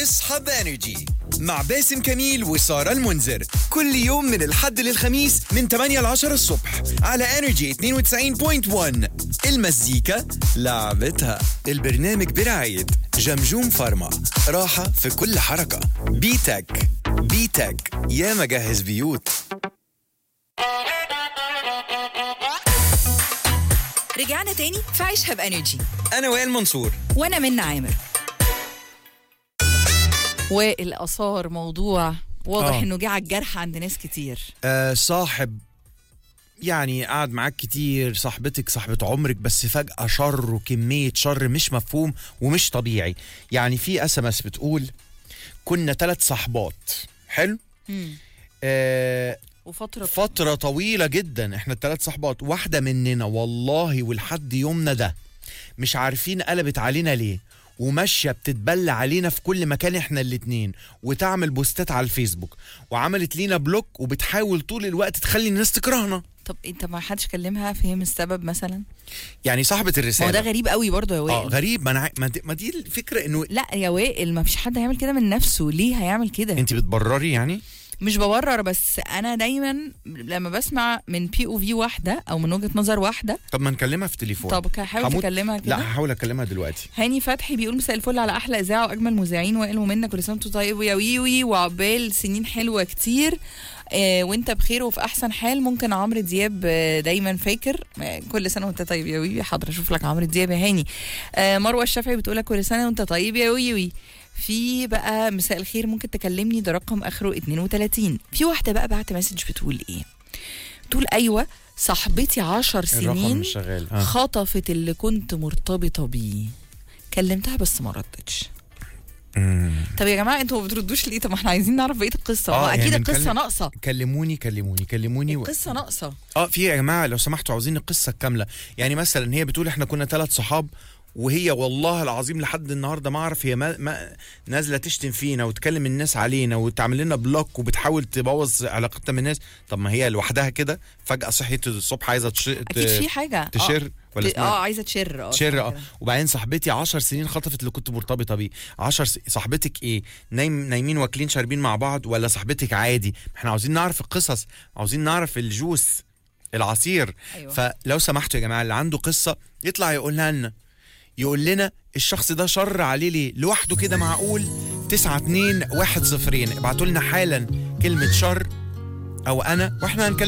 اصحى بانرجي مع باسم كميل وسارة المنذر كل يوم من الحد للخميس من 8 ل 10 الصبح على انرجي 92.1 المزيكا لعبتها البرنامج برعاية جمجوم فارما راحة في كل حركة بيتك بيتك يا مجهز بيوت رجعنا تاني في عيشها بانرجي أنا وائل منصور وانا منى عامر والاثار موضوع واضح آه. انه جه على الجرح عند ناس كتير آه صاحب يعني قعد معاك كتير صاحبتك صاحبة عمرك بس فجأة شر وكمية شر مش مفهوم ومش طبيعي يعني في اس ام اس بتقول كنا ثلاث صحبات حلو آه وفتره فترة طويلة جدا احنا الثلاث صحبات واحدة مننا والله ولحد يومنا ده مش عارفين قلبت علينا ليه وماشية بتتبلى علينا في كل مكان احنا الاتنين وتعمل بوستات على الفيسبوك وعملت لينا بلوك وبتحاول طول الوقت تخلي الناس تكرهنا طب انت ما حدش كلمها فهم السبب مثلا يعني صاحبة ما هو ده الرسالة غريب قوي برضه يا اه وائل غريب ما, أنا ع- ما, دي, ما دي الفكرة انه لا يا وائل ما فيش حد هيعمل كده من نفسه ليه هيعمل كده انت بتبرري يعني مش ببرر بس انا دايما لما بسمع من بي او في واحده او من وجهه نظر واحده طب ما نكلمها في تليفون طب حاول هموت- تكلمها لا كده هحاول اكلمها دلوقتي هاني فتحي بيقول مساء الفل على احلى اذاعه واجمل مذيعين وائل ومنى كل سنه وانتم طيب ويا ويوي وعقبال سنين حلوه كتير آه وانت بخير وفي احسن حال ممكن عمرو دياب آه دايما فاكر آه كل سنه وانت طيب يا ويوي حاضر اشوف لك عمرو دياب يا هاني آه مروه الشافعي بتقول لك كل سنه وانت طيب يا ويوي في بقى مساء الخير ممكن تكلمني ده رقم اخره 32 في واحده بقى بعت مسج بتقول ايه بتقول ايوه صاحبتي عشر الرقم سنين مش شغال آه. خطفت اللي كنت مرتبطة بيه كلمتها بس ما ردتش مم. طب يا جماعة انتوا ما بتردوش ليه طب ما احنا عايزين نعرف بقية القصة آه، آه اكيد يعني القصة نكلم- ناقصة كلموني كلموني كلموني و... القصة ناقصة اه في يا جماعه لو سمحتوا عاوزين القصه الكامله يعني مثلا هي بتقول احنا كنا ثلاث صحاب وهي والله العظيم لحد النهارده ما اعرف هي ما, ما نازله تشتم فينا وتكلم الناس علينا وتعمل لنا بلوك وبتحاول تبوظ علاقتنا بالناس طب ما هي لوحدها كده فجاه صحيت الصبح عايزه تش... اكيد في حاجة آه. تشر ولا ت- اسمها اه عايزة تشر اه تشر اسمها اه كده. وبعدين صاحبتي 10 سنين خطفت اللي كنت مرتبطه بيه 10 س... صاحبتك ايه نايم نايمين واكلين شاربين مع بعض ولا صاحبتك عادي احنا عاوزين نعرف القصص عاوزين نعرف الجوس العصير أيوة. فلو سمحتوا يا جماعه اللي عنده قصه يطلع يقولها لنا يقول لنا الشخص ده شر عليه ليه لوحده كده معقول 9 2 1 0 ابعتوا لنا حالا كلمه شر او انا واحنا هنكلم